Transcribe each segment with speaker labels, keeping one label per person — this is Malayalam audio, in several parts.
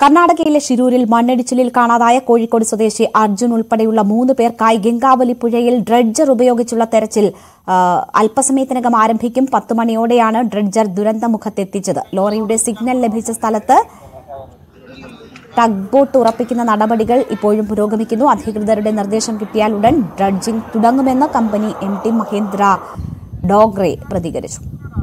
Speaker 1: കർണാടകയിലെ ഷിരൂരിൽ മണ്ണിടിച്ചിലിൽ കാണാതായ കോഴിക്കോട് സ്വദേശി അർജുൻ ഉൾപ്പെടെയുള്ള മൂന്ന് പേർക്കായി ഗംഗാവലി പുഴയിൽ ഡ്രഡ്ജർ ഉപയോഗിച്ചുള്ള തെരച്ചിൽ ആ, അല്പസമയത്തിനകം ആരംഭിക്കും പത്ത് മണിയോടെയാണ് ഡ്രഡ്ജർ ദുരന്തമുഖത്തെത്തിച്ചത് ലോറിയുടെ സിഗ്നൽ ലഭിച്ച സ്ഥലത്ത് ടഗ് ബോട്ട് ഉറപ്പിക്കുന്ന നടപടികൾ ഇപ്പോഴും പുരോഗമിക്കുന്നു അധികൃതരുടെ നിർദ്ദേശം കിട്ടിയാൽ ഉടൻ ഡ്രഡ്ജിംഗ് തുടങ്ങുമെന്ന് company M T Mahendra Dogre പ്രതികരിച്ചു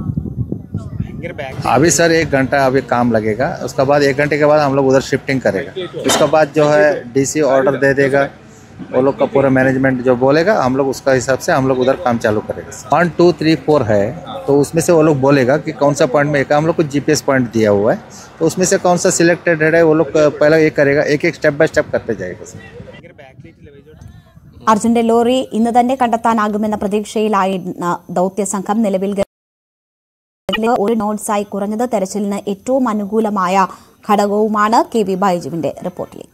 Speaker 2: अभी सर एक घंटा अभी काम लगेगा उसके बाद एक घंटे के बाद हम लोग उधर शिफ्टिंग करेगा उसके बाद जो है डीसी ऑर्डर दे देगा वो लोग का पूरा मैनेजमेंट जो बोलेगा हम लोग उसका हिसाब से हम लोग उधर काम चालू करेंगे वन टू थ्री फोर है तो उसमें से वो लोग बोलेगा कि कौन सा पॉइंट में एक हम लोग को जीपीएस पॉइंट दिया हुआ है तो उसमें से कौन सा सिलेक्टेड है वो लोग पहला ये करेगा एक एक स्टेप बाय स्टेप करते जाएगा सर
Speaker 1: അർജുന്റെ ലോറി ഇന്ന് തന്നെ കണ്ടെത്താനാകുമെന്ന പ്രതീക്ഷയിലായിരുന്ന ദൌത്യ സംഘം നിലവിൽ ഗ- ഒരു നോട്ട്സായി കുറഞ്ഞത് തെരച്ചിലിന് ഏറ്റവും അനുകൂലമായ ഘടകവുമാണ് കെ വി ബൈജുവിന്റെ റിപ്പോർട്ടിലേക്ക്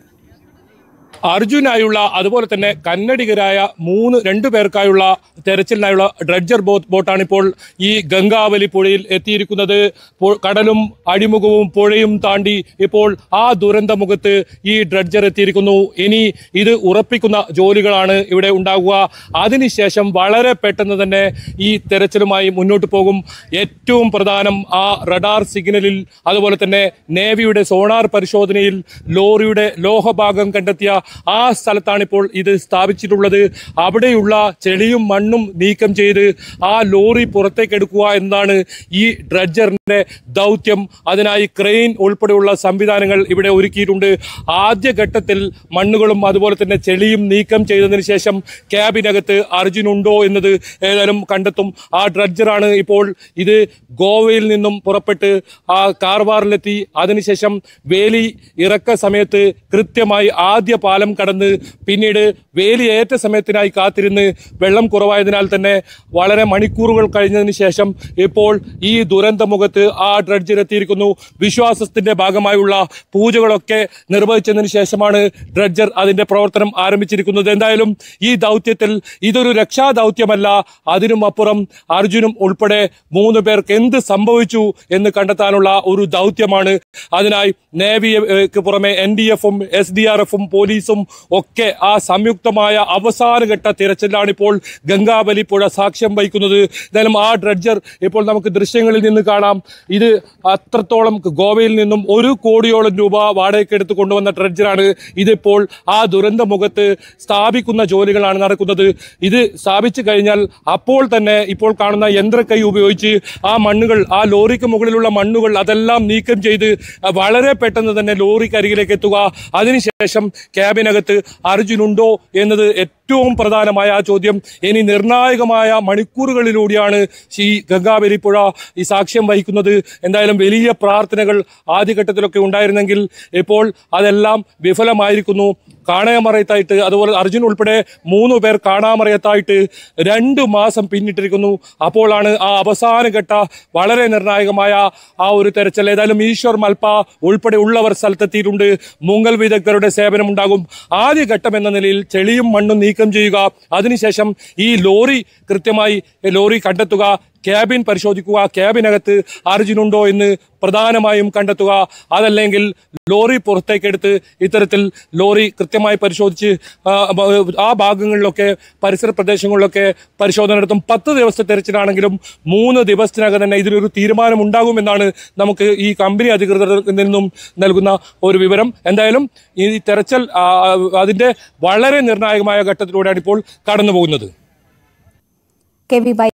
Speaker 3: അർജുനായുള്ള അതുപോലെ തന്നെ കന്നഡികരായ മൂന്ന് രണ്ടു പേർക്കായുള്ള തെരച്ചിലിനായുള്ള ഡ്രഡ്ജർ ബോട്ട് ബോട്ടാണ് ഇപ്പോൾ ഈ ഗംഗാവലി പുഴയിൽ എത്തിയിരിക്കുന്നത് പു- കടലും അഴിമുഖവും പുഴയും താണ്ടി ഇപ്പോൾ ആ ദുരന്തമുഖത്ത് ഈ ഡ്രഡ്ജർ എത്തിയിരിക്കുന്നു ഇനി ഇത് ഉറപ്പിക്കുന്ന ജോലികളാണ് ഇവിടെ ഉണ്ടാകുക അതിനുശേഷം വളരെ പെട്ടെന്ന് തന്നെ ഈ തെരച്ചിലുമായി മുന്നോട്ട് പോകും ഏറ്റവും പ്രധാനം ആ റഡാർ സിഗ്നലിൽ അതുപോലെ തന്നെ നേവിയുടെ സോണാർ പരിശോധനയിൽ ലോറിയുടെ ലോഹഭാഗം കണ്ടെത്തിയ ആ സ്ഥലത്താണ് ഇപ്പോൾ ഇത് സ്ഥാപിച്ചിട്ടുള്ളത് അവിടെയുള്ള ചെളിയും മണ്ണും നീക്കം ചെയ്ത് ആ ലോറി പുറത്തേക്ക് എടുക്കുക എന്നതാണ് ഈ ഡ്രഡ്ജറിന്റെ ദൗത്യം അതിനായി ക്രെയിൻ ഉൾപ്പെടെയുള്ള സംവിധാനങ്ങൾ ഇവിടെ ഒരുക്കിയിട്ടുണ്ട് ആദ്യഘട്ടത്തിൽ മണ്ണുകളും അതുപോലെ തന്നെ ചെളിയും നീക്കം ചെയ്തതിനു ശേഷം ക്യാബിനകത്ത് അർജുൻ ഉണ്ടോ എന്നത് ഏതായാലും കണ്ടെത്തും ആ ഡ്രഡ്ജറാണ് ഇപ്പോൾ ഇത് ഗോവയിൽ നിന്നും പുറപ്പെട്ട് ആ കാർവാറിലെത്തി അതിനുശേഷം വേലി ഇറക്ക സമയത്ത് കൃത്യമായി ആദ്യ പാലം കടന്ന് പിന്നീട് വേലിയേറ്റ സമയത്തിനായി കാത്തിരുന്ന് വെള്ളം കുറവായതിനാൽ തന്നെ വളരെ മണിക്കൂറുകൾ കഴിഞ്ഞതിന് ശേഷം ഇപ്പോൾ ഈ ദുരന്തമുഖത്ത് ആ ഡ്രഡ്ജർ എത്തിയിരിക്കുന്നു വിശ്വാസത്തിന്റെ ഭാഗമായുള്ള പൂജകളൊക്കെ നിർവഹിച്ചതിന് ശേഷമാണ് ഡ്രഡ്ജർ അതിന്റെ പ്രവർത്തനം ആരംഭിച്ചിരിക്കുന്നത് എന്തായാലും ഈ ദൗത്യത്തിൽ ഇതൊരു രക്ഷാ ദൗത്യമല്ല അതിനും അപ്പുറം അർജുനും ഉൾപ്പെടെ മൂന്ന് പേർക്ക് എന്ത് സംഭവിച്ചു എന്ന് കണ്ടെത്താനുള്ള ഒരു ദൗത്യമാണ് അതിനായി നേവിക്ക് പുറമെ എൻ ഡി എഫും എസ് ഡി ആർ എഫും പോലീസും ഒക്കെ ആ സംയുക്തമായ അവസാനഘട്ട തിരച്ചിലാണ് ഇപ്പോൾ ഗംഗാബലി പുഴ സാക്ഷ്യം വഹിക്കുന്നത് എന്തായാലും ആ ഡ്രഡ്ജർ ഇപ്പോൾ നമുക്ക് ദൃശ്യങ്ങളിൽ നിന്ന് കാണാം ഇത് അത്രത്തോളം ഗോവയിൽ നിന്നും ഒരു കോടിയോളം രൂപ വാടകയ്ക്ക് എടുത്ത് കൊണ്ടുവന്ന ഡ്രഡ്ജറാണ് ഇതിപ്പോൾ ആ ദുരന്ത മുഖത്ത് സ്ഥാപിക്കുന്ന ജോലികളാണ് നടക്കുന്നത് ഇത് സ്ഥാപിച്ചു കഴിഞ്ഞാൽ അപ്പോൾ തന്നെ ഇപ്പോൾ കാണുന്ന യന്ത്രക്കൈ ഉപയോഗിച്ച് ആ മണ്ണുകൾ ആ ലോറിക്ക് മുകളിലുള്ള മണ്ണുകൾ അതെല്ലാം നീക്കം ചെയ്ത് വളരെ പെട്ടെന്ന് തന്നെ ലോറിക്ക് അരികിലേക്ക് എത്തുക അതിനുശേഷം ക്യാബിനകത്ത് അർജുനുണ്ടോ എന്നത് ഏറ്റവും പ്രധാനമായ ആ ചോദ്യം ഇനി നിർണായകമായ മണിക്കൂറുകളിലൂടെയാണ് ഈ ഗംഗാവലി പുഴ ഈ സാക്ഷ്യം വഹിക്കുന്നത് എന്തായാലും വലിയ പ്രാർത്ഥനകൾ ആദ്യഘട്ടത്തിലൊക്കെ ഉണ്ടായിരുന്നെങ്കിൽ ഇപ്പോൾ അതെല്ലാം വിഫലമായിരിക്കുന്നു കാണാമറയത്തായിട്ട് അതുപോലെ അർജുൻ ഉൾപ്പെടെ മൂന്ന് പേർ കാണാമറയത്തായിട്ട് രണ്ട് മാസം പിന്നിട്ടിരിക്കുന്നു അപ്പോഴാണ് ആ അവസാന ഘട്ട വളരെ നിർണായകമായ ആ ഒരു തെരച്ചിൽ ഏതായാലും ഈശ്വർ മൽപ്പ ഉൾപ്പെടെ ഉള്ളവർ സ്ഥലത്തെത്തിയിട്ടുണ്ട് മുങ്ങൽ വിദഗ്ധരുടെ സേവനം ഉണ്ടാകും ആദ്യ ഘട്ടം എന്ന നിലയിൽ ചെളിയും മണ്ണും നീക്കം ചെയ്യുക അതിനുശേഷം ഈ ലോറി കൃത്യമായി ലോറി കണ്ടെത്തുക ക്യാബിൻ പരിശോധിക്കുക ക്യാബിനകത്ത് അർജുനുണ്ടോ എന്ന് പ്രധാനമായും കണ്ടെത്തുക അതല്ലെങ്കിൽ ലോറി പുറത്തേക്കെടുത്ത് ഇത്തരത്തിൽ ലോറി കൃത്യമായി പരിശോധിച്ച് ആ, ആ ഭാഗങ്ങളിലൊക്കെ പരിസര പ്രദേശങ്ങളിലൊക്കെ പരിശോധന നടത്തും പത്ത് ദിവസത്തെ തെരച്ചിലാണെങ്കിലും മൂന്ന് ദിവസത്തിനകം തന്നെ ഇതിനൊരു തീരുമാനം ഉണ്ടാകുമെന്നാണ് നമുക്ക് ഈ കമ്പനി അധികൃതരിൽ നിന്നും നൽകുന്ന ഒരു വിവരം എന്തായാലും ഈ തെരച്ചിൽ ആ, അതിന്റെ വളരെ നിർണായകമായ ഘട്ടത്തിലൂടെയാണ് ഇപ്പോൾ കടന്നു പോകുന്നത്
Speaker 1: കെ വി ബൈ